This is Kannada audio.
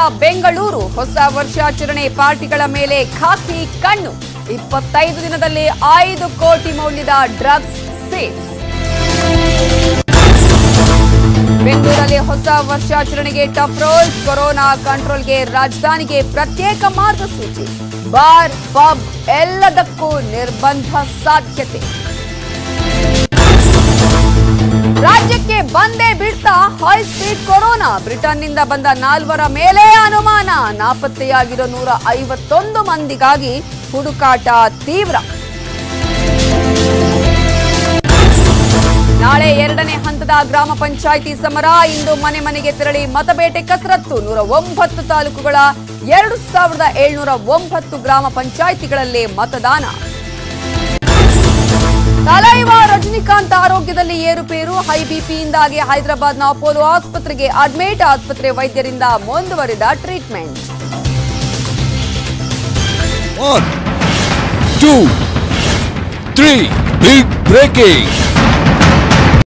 ಬೆಂಗಳೂರು ಹೊಸ ವರ್ಷಾಚರಣೆ ಪಾರ್ಟಿಗಳ ಮೇಲೆ ಖಾಕಿ ಕಣ್ಣು ಇಪ್ಪತ್ತೈದು ದಿನದಲ್ಲಿ ಐದು ಕೋಟಿ ಮೌಲ್ಯದ ಡ್ರಗ್ಸ್ ಸೇಲ್ಸ್ ಬೆಂಗಳೂರಲ್ಲಿ ಹೊಸ ವರ್ಷಾಚರಣೆಗೆ ಟಫ್ ರೋಲ್ ಕೊರೋನಾ ಕಂಟ್ರೋಲ್ಗೆ ರಾಜಧಾನಿಗೆ ಪ್ರತ್ಯೇಕ ಮಾರ್ಗಸೂಚಿ ಬಾರ್ ಪಬ್ ಎಲ್ಲದಕ್ಕೂ ನಿರ್ಬಂಧ ಸಾಧ್ಯತೆ ರಾಜ್ಯಕ್ಕೆ ಬಂದೇ ಬಿಡ್ತಾ ಹೈ ಸ್ಪೀಡ್ ಕೊರೋನಾ ಬ್ರಿಟನ್ನಿಂದ ಬಂದ ನಾಲ್ವರ ಮೇಲೆ ಅನುಮಾನ ನಾಪತ್ತೆಯಾಗಿರೋ ನೂರ ಐವತ್ತೊಂದು ಮಂದಿಗಾಗಿ ಹುಡುಕಾಟ ತೀವ್ರ ನಾಳೆ ಎರಡನೇ ಹಂತದ ಗ್ರಾಮ ಪಂಚಾಯಿತಿ ಸಮರ ಇಂದು ಮನೆ ಮನೆಗೆ ತೆರಳಿ ಮತಬೇಟೆ ಕಸರತ್ತು ನೂರ ಒಂಬತ್ತು ತಾಲೂಕುಗಳ ಎರಡು ಸಾವಿರದ ಏಳ್ನೂರ ಒಂಬತ್ತು ಗ್ರಾಮ ಪಂಚಾಯಿತಿಗಳಲ್ಲಿ ಮತದಾನ ತಲೈವ ರಜನಿಕಾಂತ್ ಆರೋಗ್ಯದಲ್ಲಿ ಏರುಪೇರು ಹೈ ಬಿಪಿಯಿಂದಾಗಿ ಹೈದರಾಬಾದ್ನ ಅಪೋಲೋ ಆಸ್ಪತ್ರೆಗೆ ಅಡ್ಮಿಟ್ ಆಸ್ಪತ್ರೆ ವೈದ್ಯರಿಂದ ಮುಂದುವರಿದ treatment One, two, three. Big breaking.